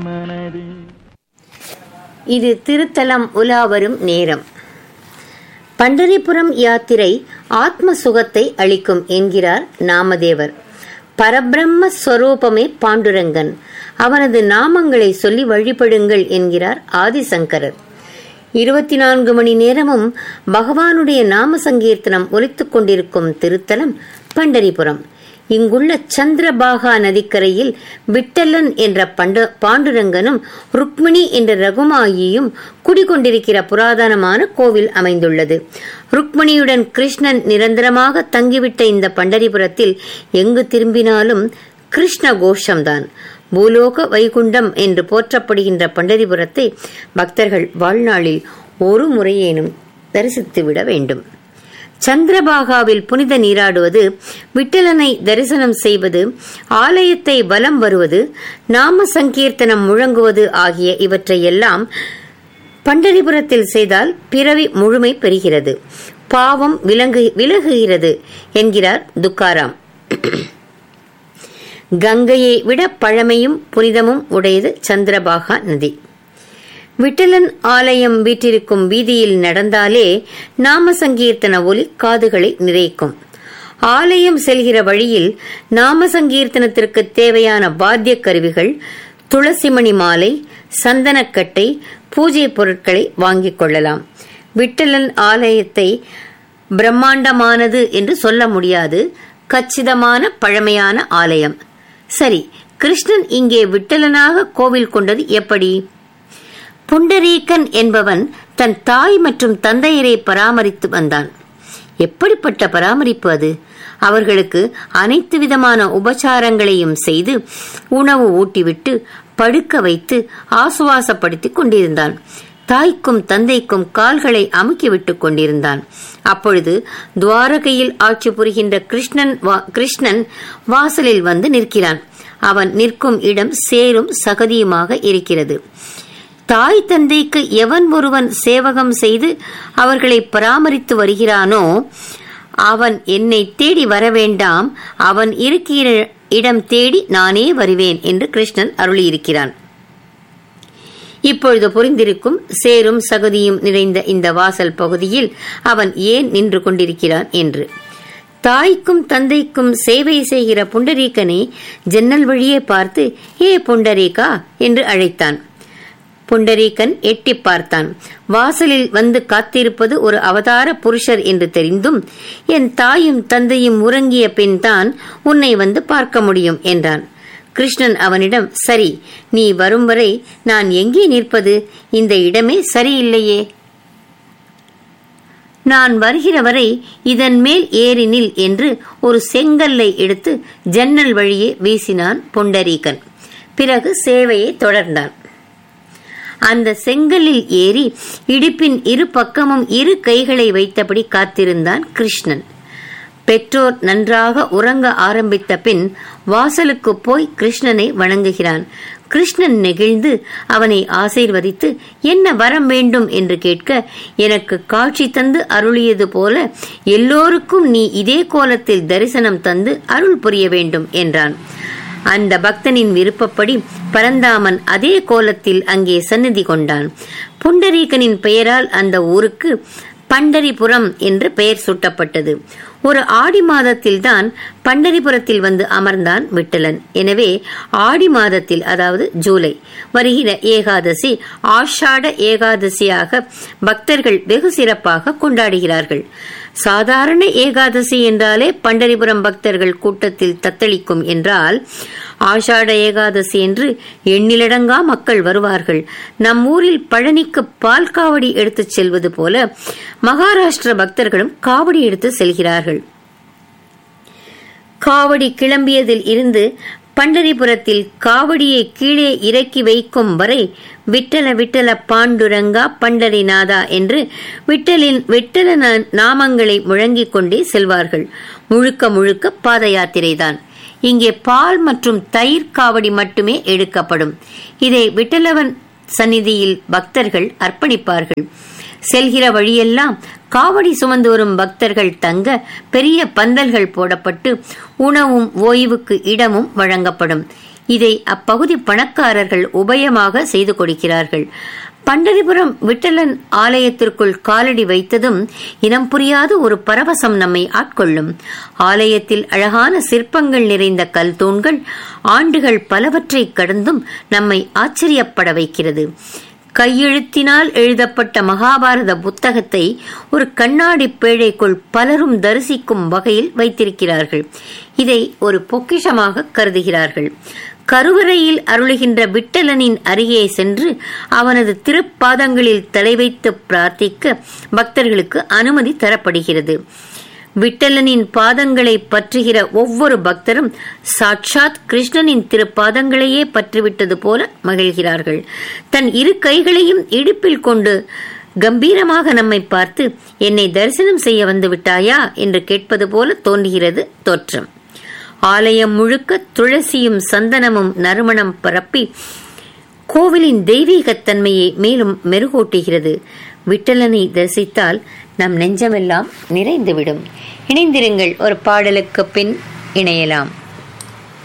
இது திருத்தலம் உலாவரும் நேரம் பண்டரிபுரம் யாத்திரை ஆத்ம சுகத்தை அளிக்கும் என்கிறார் நாமதேவர் பரபிரம்ம ஸ்வரூபமே பாண்டுரங்கன் அவனது நாமங்களை சொல்லி வழிபடுங்கள் என்கிறார் ஆதிசங்கரர் இருபத்தி நான்கு மணி நேரமும் பகவானுடைய நாம சங்கீர்த்தனம் ஒலித்துக் கொண்டிருக்கும் திருத்தலம் பண்டரிபுரம் இங்குள்ள சந்திரபாகா நதிக்கரையில் விட்டலன் என்ற பண்ட பாண்டுரங்கனும் ருக்மிணி என்ற ரகுமாயியும் குடிகொண்டிருக்கிற புராதனமான கோவில் அமைந்துள்ளது ருக்மிணியுடன் கிருஷ்ணன் நிரந்தரமாக தங்கிவிட்ட இந்த பண்டரிபுரத்தில் எங்கு திரும்பினாலும் கிருஷ்ண கோஷம்தான் பூலோக வைகுண்டம் என்று போற்றப்படுகின்ற பண்டரிபுரத்தை பக்தர்கள் வாழ்நாளில் ஒரு முறையேனும் தரிசித்துவிட வேண்டும் சந்திரபாகாவில் புனித நீராடுவது விட்டலனை தரிசனம் செய்வது ஆலயத்தை வலம் வருவது நாம சங்கீர்த்தனம் முழங்குவது ஆகிய இவற்றையெல்லாம் பண்டரிபுரத்தில் செய்தால் பிறவி முழுமை பெறுகிறது பாவம் விலங்கு விலகுகிறது என்கிறார் துக்காராம் கங்கையை விட பழமையும் புனிதமும் உடையது சந்திரபாகா நதி விட்டலன் ஆலயம் வீற்றிருக்கும் வீதியில் நடந்தாலே நாம சங்கீர்த்தன ஒலி காதுகளை நிறைக்கும் ஆலயம் செல்கிற வழியில் நாம சங்கீர்த்தனத்திற்கு தேவையான வாத்திய கருவிகள் துளசிமணி மாலை சந்தனக்கட்டை பூஜை பொருட்களை வாங்கிக் கொள்ளலாம் விட்டலன் ஆலயத்தை பிரம்மாண்டமானது என்று சொல்ல முடியாது கச்சிதமான பழமையான ஆலயம் சரி கிருஷ்ணன் இங்கே விட்டலனாக கோவில் கொண்டது எப்படி புண்டரீகன் என்பவன் தன் தாய் மற்றும் தந்தையரை பராமரித்து வந்தான் எப்படிப்பட்ட பராமரிப்பு அது அவர்களுக்கு அனைத்து விதமான உபச்சாரங்களையும் செய்து உணவு ஊட்டிவிட்டு படுக்க வைத்து ஆசுவாசப்படுத்திக் கொண்டிருந்தான் தாய்க்கும் தந்தைக்கும் கால்களை அமுக்கி விட்டுக் கொண்டிருந்தான் அப்பொழுது துவாரகையில் ஆட்சி புரிகின்ற கிருஷ்ணன் கிருஷ்ணன் வாசலில் வந்து நிற்கிறான் அவன் நிற்கும் இடம் சேரும் சகதியுமாக இருக்கிறது தாய் தந்தைக்கு எவன் ஒருவன் சேவகம் செய்து அவர்களை பராமரித்து வருகிறானோ அவன் என்னை தேடி வர வேண்டாம் அவன் இருக்கிற இடம் தேடி நானே வருவேன் என்று கிருஷ்ணன் அருளியிருக்கிறான் இப்பொழுது புரிந்திருக்கும் சேரும் சகதியும் நிறைந்த இந்த வாசல் பகுதியில் அவன் ஏன் நின்று கொண்டிருக்கிறான் என்று தாய்க்கும் தந்தைக்கும் சேவை செய்கிற புண்டரீகனை ஜன்னல் வழியே பார்த்து ஏ புண்டரீகா என்று அழைத்தான் புண்டரீகன் எட்டி பார்த்தான் வாசலில் வந்து காத்திருப்பது ஒரு அவதார புருஷர் என்று தெரிந்தும் என் தாயும் தந்தையும் உறங்கிய பின் தான் உன்னை வந்து பார்க்க முடியும் என்றான் கிருஷ்ணன் அவனிடம் சரி நீ வரும் வரை நான் எங்கே நிற்பது இந்த இடமே சரியில்லையே நான் வருகிற வரை இதன் மேல் ஏறினில் என்று ஒரு செங்கல்லை எடுத்து ஜன்னல் வழியே வீசினான் புண்டரீகன் பிறகு சேவையை தொடர்ந்தான் அந்த செங்கலில் ஏறி இடுப்பின் இரு பக்கமும் இரு கைகளை வைத்தபடி காத்திருந்தான் கிருஷ்ணன் பெற்றோர் நன்றாக உறங்க ஆரம்பித்த பின் வாசலுக்கு போய் கிருஷ்ணனை வணங்குகிறான் கிருஷ்ணன் நெகிழ்ந்து அவனை ஆசீர்வதித்து என்ன வரம் வேண்டும் என்று கேட்க எனக்கு காட்சி தந்து அருளியது போல எல்லோருக்கும் நீ இதே கோலத்தில் தரிசனம் தந்து அருள் புரிய வேண்டும் என்றான் அந்த பக்தனின் விருப்பப்படி பரந்தாமன் அதே கோலத்தில் அங்கே சந்நிதி கொண்டான் புண்டரீகனின் பெயரால் அந்த ஊருக்கு பண்டரிபுரம் என்று பெயர் சூட்டப்பட்டது ஒரு ஆடி மாதத்தில் தான் பண்டரிபுரத்தில் வந்து அமர்ந்தான் விட்டலன் எனவே ஆடி மாதத்தில் அதாவது ஜூலை வருகிற ஏகாதசி ஆஷாட ஏகாதசியாக பக்தர்கள் வெகு சிறப்பாக கொண்டாடுகிறார்கள் சாதாரண ஏகாதசி என்றாலே பண்டரிபுரம் பக்தர்கள் கூட்டத்தில் தத்தளிக்கும் என்றால் ஆஷாட ஏகாதசி என்று எண்ணிலடங்கா மக்கள் வருவார்கள் நம் ஊரில் பழனிக்கு பால் காவடி எடுத்துச் செல்வது போல மகாராஷ்டிர பக்தர்களும் காவடி எடுத்து செல்கிறார்கள் காவடி கிளம்பியதில் இருந்து பண்டரிபுரத்தில் காவடியை கீழே இறக்கி வைக்கும் வரை விட்டல விட்டல பாண்டுரங்கா பண்டரிநாதா என்று விட்டலின் விட்டல நாமங்களை முழங்கிக் கொண்டே செல்வார்கள் முழுக்க முழுக்க பாத யாத்திரைதான் இங்கே பால் மற்றும் தயிர் காவடி மட்டுமே எடுக்கப்படும் இதை விட்டலவன் சந்நிதியில் பக்தர்கள் அர்ப்பணிப்பார்கள் செல்கிற வழியெல்லாம் காவடி சுமந்து வரும் பக்தர்கள் தங்க பெரிய பந்தல்கள் போடப்பட்டு உணவும் ஓய்வுக்கு இடமும் வழங்கப்படும் இதை அப்பகுதி பணக்காரர்கள் உபயமாக செய்து கொடுக்கிறார்கள் பண்டரிபுரம் விட்டலன் ஆலயத்திற்குள் காலடி வைத்ததும் இனம் புரியாத ஒரு பரவசம் நம்மை ஆட்கொள்ளும் ஆலயத்தில் அழகான சிற்பங்கள் நிறைந்த கல் தூண்கள் ஆண்டுகள் பலவற்றை கடந்தும் நம்மை ஆச்சரியப்பட வைக்கிறது கையெழுத்தினால் எழுதப்பட்ட மகாபாரத புத்தகத்தை ஒரு கண்ணாடி பேழைக்குள் பலரும் தரிசிக்கும் வகையில் வைத்திருக்கிறார்கள் இதை ஒரு பொக்கிஷமாக கருதுகிறார்கள் கருவறையில் அருளுகின்ற விட்டலனின் அருகே சென்று அவனது திருப்பாதங்களில் தலை வைத்து பிரார்த்திக்க பக்தர்களுக்கு அனுமதி தரப்படுகிறது விட்டலனின் பாதங்களை பற்றுகிற ஒவ்வொரு பக்தரும் சாட்சாத் கிருஷ்ணனின் திருப்பாதங்களையே பற்றிவிட்டது போல மகிழ்கிறார்கள் தன் இரு கைகளையும் இடுப்பில் கொண்டு கம்பீரமாக நம்மை பார்த்து என்னை தரிசனம் செய்ய வந்து விட்டாயா என்று கேட்பது போல தோன்றுகிறது தோற்றம் ஆலயம் முழுக்க துளசியும் சந்தனமும் நறுமணம் பரப்பி கோவிலின் தெய்வீகத்தன்மையை மேலும் மெருகூட்டுகிறது விட்டலனை தரிசித்தால் நம் நெஞ்சமெல்லாம் நிறைந்துவிடும் இணைந்திருங்கள் ஒரு பாடலுக்கு பின் இணையலாம்